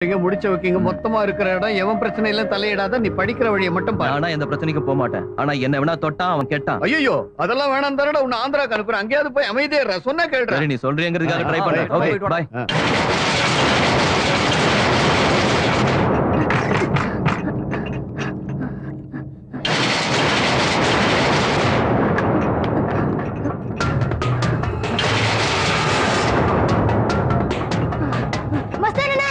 இங்க முடிச்ச வைக்கிங்க மொத்தமா இருக்கிற இடம் எவன் பிரச்சனை எல்லாம் தலையிடாத நீ படிக்கிற வழியை மட்டும் பாரு ஆனா எந்த பிரச்சனைக்கும் போக மாட்டேன் ஆனா என்ன வேணா தொட்டான் அவன் கெட்டான் ஐயோ அதெல்லாம் வேணாம் தானடா உன்னை ஆந்திராக்கு அனுப்புறேன் அங்கேயாவது போய் அமைதியா இருடா. சொன்னா கேளுடா சரி நீ சொல்றீங்கிறதுக்காக ட்ரை ஆ, பண்றேன் bye, ஓகே bye. பாய் ஆ. மஸ்தானண்ணா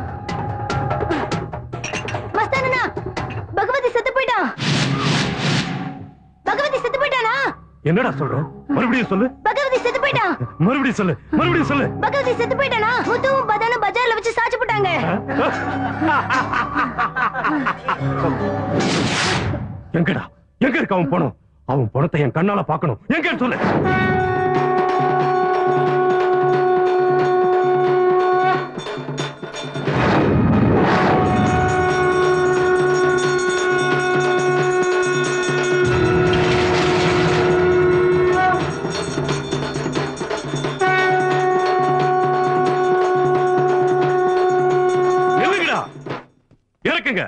மஸ்தானண்ணா பகவதி செத்து போயிட்டான் பகவதி செத்து போயிட்டானா என்னடா சொல்ற மறுபடியும் சொல்லு பகவதி செத்து போயிட்டான் மறுபடியும் சொல்லு மறுபடியும் சொல்லு பகவதி செத்து போயிட்டானா முத்துவும் பதானும் பஜார்ல வச்சு சாச்சு போட்டாங்க எங்கடா எங்க இருக்கு அவன் பணம் அவன் பணத்தை என் கண்ணால பார்க்கணும் எங்க சொல்லு நில்லுங்கடா இறக்குங்க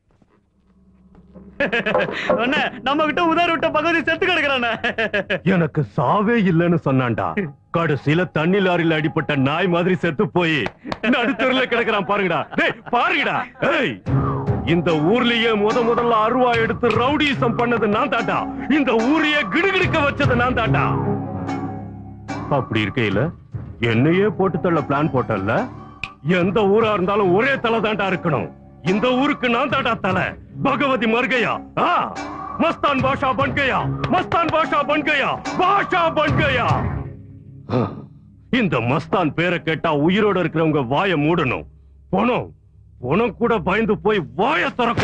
அண்ணே நம்ம கிட்ட உதார விட்ட பகவதி செத்து கிடக்குறானே எனக்கு சாவே இல்லைன்னு சொன்னான்டா கடைசியில தண்ணி லாரியில அடிப்பட்ட நாய் மாதிரி செத்து போய் நடுத்தருல கிடக்குறான் பாருங்கடா டேய் பாருங்கடா ஏய் இந்த ஊர்லயே முத முதல்ல அருவா எடுத்து ரவுடிசம் பண்ணது நான் தாண்டா இந்த ஊரையே கிடுகிடுக்க வச்சது நான் தாண்டா அப்படி இருக்கையில என்னையே போட்டு தள்ள பிளான் போட்டல்ல எந்த ஊரா இருந்தாலும் ஒரே தலை தாண்டா இருக்கணும் இந்த ஊருக்கு நான் தாண்டா தலை பகவதி மர்கையா ஆ மஸ்தான் பாஷா பன் கயா மஸ்தான் பாஷா பன் கயா பாஷா பன் கயா இந்த மஸ்தான் பேரை கேட்டா உயிரோட இருக்கிறவங்க வாயை மூடணும் போனோம் போனோம் கூட பயந்து போய் வாயை திறக்க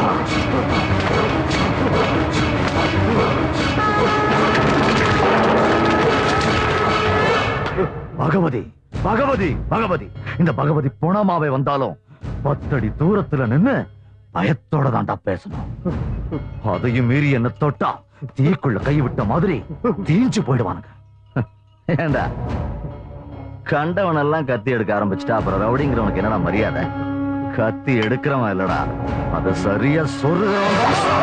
பகவதி பகவதி பகவதி இந்த பகவதி புணமாவே வந்தாலும் பத்தடி தூரத்துல நின்னு பயத்தோட தாண்டா பேசணும் அதையும் மீறி என்ன தொட்டா தீக்குள்ள கை விட்ட மாதிரி தீஞ்சு போயிடுவானுங்க ஏண்டா கண்டவனெல்லாம் கத்தி எடுக்க ஆரம்பிச்சிட்டா அப்புறம் ரவுடிங்கிறவனுக்கு என்னடா மரியாதை கத்தி எடுக்கிறவன் இல்லடா அது சரியா சொல்றவன்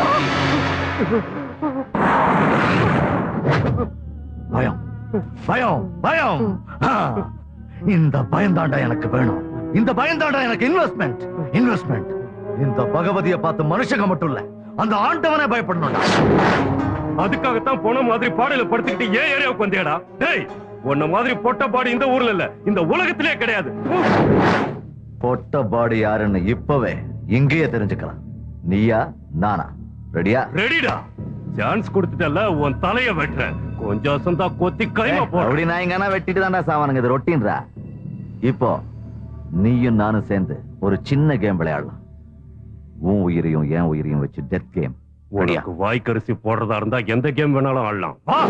பயம் பயம் பயம் ஆ, இந்த பயம் தாண்டா எனக்கு வேணும் இந்த பயம் தாண்டா எனக்கு இன்வெஸ்ட்மெண்ட் இன்வெஸ்ட்மெண்ட் இந்த பகவதியை பார்த்து மனுஷங்க மட்டும் இல்ல அந்த ஆண்டவனே பயப்படணும்டா அதுக்காகத்தான் போன மாதிரி பாடையில படுத்துக்கிட்டு ஏன் ஏரியாவுக்கு வந்தியாடா டேய் உன்ன மாதிரி பொட்ட பாடி இந்த ஊர்ல இல்ல இந்த உலகத்திலே கிடையாது பொட்ட பாடி யாருன்னு இப்பவே இங்கேயே தெரிஞ்சுக்கலாம் நீயா நானா ரெடியா ரெடிடா சான்ஸ் கொடுத்துட்டல உன் தலைய வெட்டுறேன் கொஞ்சம் அசந்தா கொத்தி கைமா போட அப்படி நான் எங்கன்னா வெட்டிட்டு தாண்டா சாவானுங்க இது ரொட்டீன்றா இப்போ நீயும் நானும் சேர்ந்து ஒரு சின்ன கேம் விளையாடலாம் உன் உயிரையும் என் உயிரையும் வச்சு டெத் கேம் உனக்கு வாய்க்கரிசி போடுறதா இருந்தா எந்த கேம் வேணாலும் ஆடலாம் வா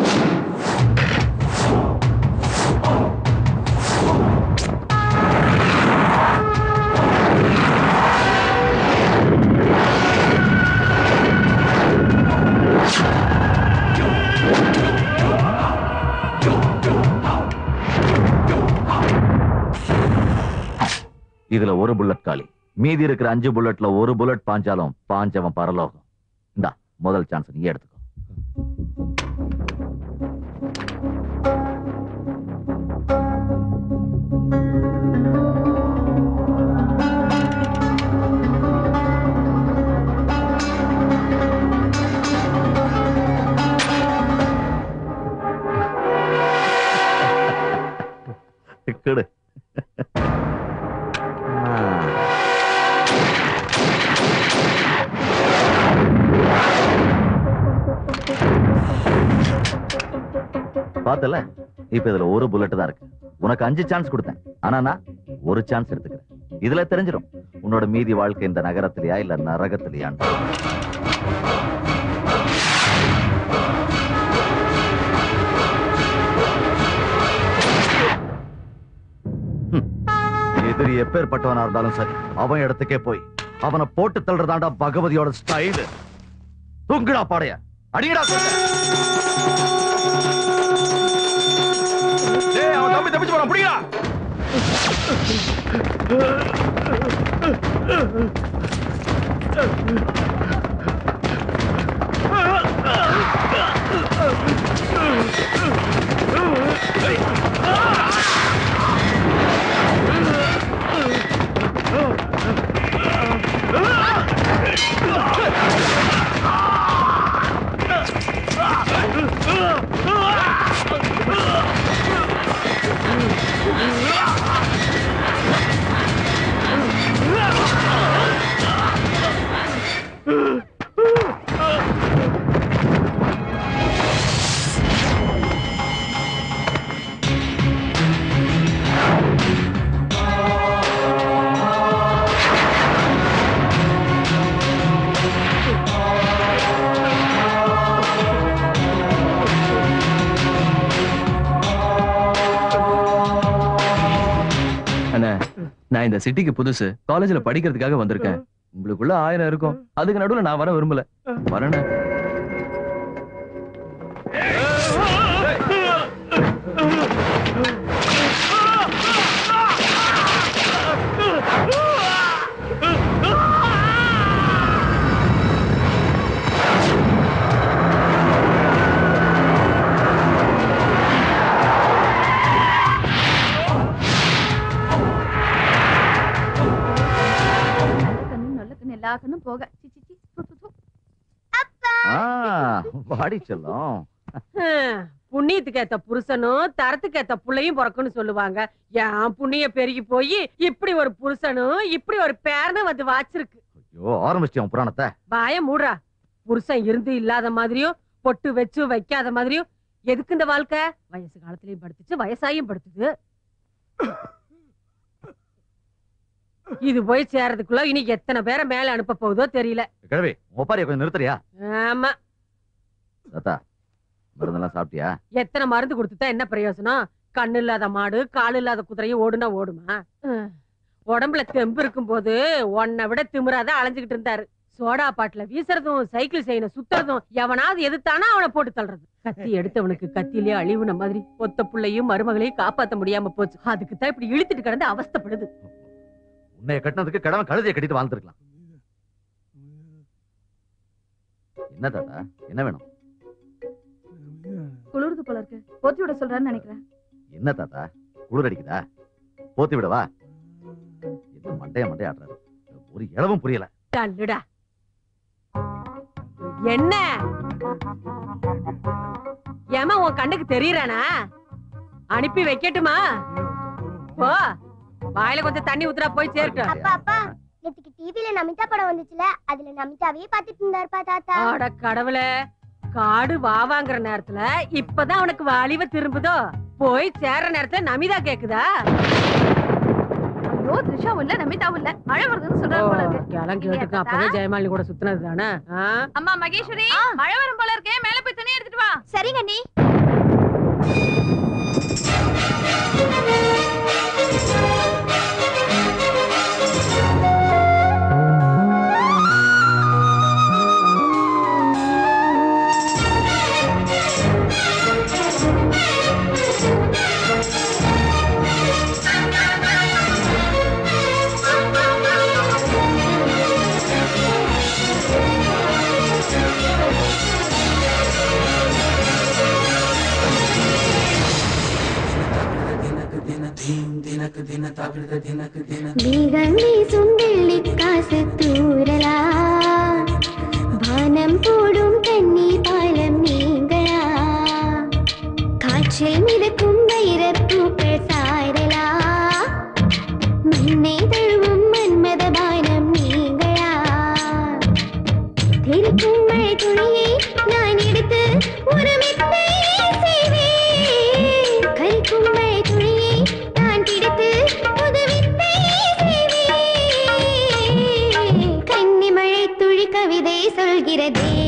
இதுல ஒரு புல்லட் காலி மீதி இருக்கிற அஞ்சு புல்லட்ல ஒரு புல்லட் பாஞ்சாலும் பாஞ்சவன் பரலோகம் இந்தா முதல் சான்ஸ் நீ எடுத்துக்கோ கெடு பார்த்தல இப்ப இதுல ஒரு புல்லட் தான் இருக்கு உனக்கு அஞ்சு சான்ஸ் கொடுத்தேன் ஆனா நான் ஒரு சான்ஸ் எடுத்துக்கிறேன் இதுல தெரிஞ்சிடும் உன்னோட மீதி வாழ்க்கை இந்த நகரத்திலயா இல்ல நரகத்திலயான்னு ஹம். எதிரி எப்பேற்பட்டவனா இருந்தாலும் சரி அவன் இடத்துக்கே போய் அவனை போட்டு தள்ளுறதாண்டா பகவதியோட ஸ்டைல் தூங்குடா பாடைய அடிங்கடா கொண்டை. டேய் அவன் தம்பி தப்பிச்சு போறான் புடிடா இந்த சிட்டிக்கு புதுசு காலேஜ்ல படிக்கிறதுக்காக வந்திருக்கேன் உங்களுக்குள்ள ஆயிரம் இருக்கும் அதுக்கு நடுவுல நான் வர விரும்பல வரேன்னு கண்ணு நல்ல கண்ணு எல்லா கண்ணும் போக சி, சி, சி. து, து, து. ஆ, வாடி செல்லம் ஹம், புண்ணியத்துக்கு ஏத்த புருஷனும் தரத்துக்கு ஏத்த புள்ளையும் பிறக்கும்னு சொல்லுவாங்க என் புண்ணிய பெருகி போய் இப்படி ஒரு புருஷனும் இப்படி ஒரு பேரனும் வந்து வாச்சிருக்கு ஐயோ ஆரம்பிச்சிட்டோம் புராணத்தை வாய மூடுறா புருஷன் இருந்து இல்லாத மாதிரியும் பொட்டு வச்சு வைக்காத மாதிரியும் எதுக்கு இந்த வாழ்க்கை வயசு காலத்திலயும் படுத்துச்சு வயசாயும் படுத்துது இது போய் சேர்றதுக்குள்ள இனி எத்தனை பேரை மேல அனுப்ப போகுதோ தெரியல கிழவி ஒப்பாரிய கொஞ்சம் நிறுத்துறியா ஆமா தாத்தா மருந்தெல்லாம் சாப்பிட்டியா எத்தனை மருந்து கொடுத்துட்டா என்ன பிரயோஜனம் கண்ணு இல்லாத மாடு கால் இல்லாத குதிரையும் ஓடுனா ஓடுமா அஹ். உடம்புல தெம்பு இருக்கும்போது உன்னை விட திமிராதான் அலைஞ்சுகிட்டு இருந்தாரு சோடா பாட்டுல வீசுறதும் சைக்கிள் செய்யணும் சுத்துறதும் எவனாவது எதிர்த்தானா அவனை போட்டு தள்ளுறது கத்தி எடுத்தவனுக்கு கத்திலே அழிவுன மாதிரி ஒத்த புள்ளையும் மருமகளையும் காப்பாத்த முடியாம போச்சு அதுக்கு தான் இப்படி இழுத்துட்டு கிடந்து அவஸ்தைப்படுது உன்னைய கட்டினதுக்கு கிழவன் கழுதையை கட்டிட்டு வாழ்ந்துருக்கலாம் என்ன தாத்தா என்ன வேணும் குளிருது போல இருக்கு போத்தி விட சொல்றான்னு நினைக்கிறேன் என்ன தாத்தா குளிர் அடிக்குதா போத்தி விடவா என்ன மண்டைய மண்டைய ஆடுறாரு ஒரு இளவும் புரியல தள்ளுடா என்ன ஏமா உன் கண்ணுக்கு தெரியறானா அனுப்பி வைக்கட்டுமா போ வாயில கொஞ்சம் தண்ணி ஊத்துறா போய் சேரட்டும் அப்பா அப்பா நேத்துக்கு டிவில நமிதா படம் வந்துச்சுல அதுல நமிதாவே பாத்துட்டு இருந்தாருப்பா தாத்தா ஆட கடவுளே காடு வாவாங்கிற நேரத்துல இப்பதான் அவனுக்கு வாலிவ திரும்புதோ போய் சேர்ற நேரத்துல நமிதா கேக்குதா ஐயோ த்ரிஷாவும் இல்ல நமிதாவும் இல்ல மழை வருதுன்னு சொல்றாரு போல இருக்கு கிளம் கேட்டுக்க அப்பவே ஜெயமாலினி கூட சுத்தினது தானே அம்மா மகேஸ்வரி மழை வரும் போல இருக்கே மேல போய் துணி எடுத்துட்டு வா சரிங்க நீ மேகம் வீசும் வெள்ளிக்காசு தூரலா வானம் போடும் தண்ணீர் பாலம் நீங்களா காற்றில் மிதக்கும் வைரப்பூக்கள் சாரலா மண்ணை தழுவும் மன்மத பானம் நீங்களா தெரிக்கும் மழை துணியை நான் எடுத்து ஒரு மெத்தை செய்வேன் கரிக்கும் மழை துணியை நான் பிடித்து புது வித்தை செய்வேன் கன்னி மழை துளி கவிதை சொல்கிறதே